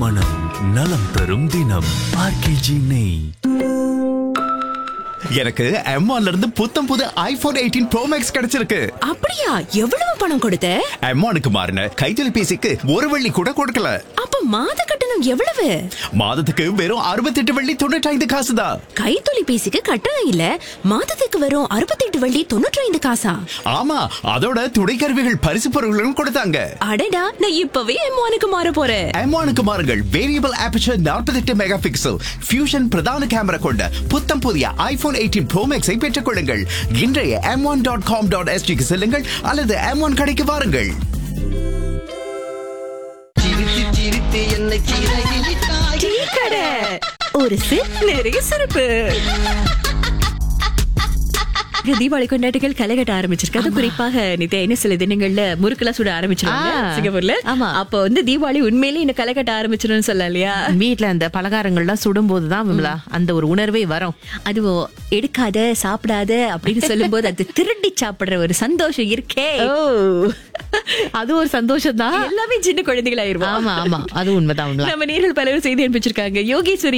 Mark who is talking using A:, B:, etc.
A: மனம் நலம் தரும் தினம் ஆர்கேஜி நெய்
B: எனக்கு M1 ல இருந்து புத்தம் புது ஐபோன் எயிட்டீன் ப்ரோ மேக்ஸ் கிடைச்சிருக்கு
C: அப்படியா எவ்வளவு பணம் கொடுத்த
B: M1க்கு மாறின கைத்தொலைபேசிக்கு ஒரு வெள்ளி கூட கொடுக்கல
C: அப்ப மாத கட்டணம் எவ்வளவு
B: மாதத்துக்கு வெறும் 68 வெள்ளி தொண்ணூற்றி காசு தான்
C: கைத்தொலைபேசிக்கு கட்டணம் இல்ல மாதத்துக்கு வரும் அறுபத்தெட்டு வள்ளி தொண்ணூற்றி ஐந்து காசா
B: ஆமா அதோட துணைக்கருவிகள் பரிசு பொருட்களும் கொடுத்தாங்க
C: அடடா நான் இப்பவே எம்மானுக்கு மாற போறேன்
B: M1க்கு மாறுங்கள் variable aperture 48 mega pixel fusion பிரதான கேமரா கொண்ட புத்தம் புதிய ஐபோன் எயிட்டீன் ப்ரோ மேக்ஸை பெற்றுக் கொள்ளுங்கள் இன்றைய M one dot com dot எஸ்டிக்கு செல்லுங்கள் அல்லது எம் ஒன் கடைக்கு வாருங்கள்
D: சிரித்து சிரித்து என்னை சிறையிலிட்டாய்
C: டீ கடை ஒரு சிப் நிறைய சிறப்பு தீபாவளி கொண்டாட்டங்கள் களை கட்ட ஆரம்பிச்சிருக்கு அது குறிப்பாக நித்யா என்ன சில தினங்கள்ல முறுக்கெல்லாம் சுட ஆரம்பிச்சிருவாங்க
E: ஆ.
C: சிங்கப்பூர்ல
E: ஆமா.
C: அப்ப வந்து தீபாவளி உண்மையிலேயே இந்த களை கட்ட ஆரம்பிச்சிடும் சொல்லலாம் இல்லையா
E: வீட்ல அந்த பலகாரங்கள்லாம் சுடும்போது தான் விமலா அந்த ஒரு உணர்வே வரும்
C: அதுவும் எடுக்காத சாப்பிடாத அப்படின்னு சொல்லும்போது அது திருடி சாப்பிடுற ஒரு சந்தோஷம் இருக்கே
E: ஓ அது ஒரு சந்தோஷம் தான்
C: எல்லாமே சின்ன குழந்தைகளாயிருவோம்
E: ஆமா ஆமா அது உண்மைதான் உண்மை
C: நம்ம நேரில் பலரும் செய்தி அனுப்பிச்சிருக்காங்க யோகேஸ்வரி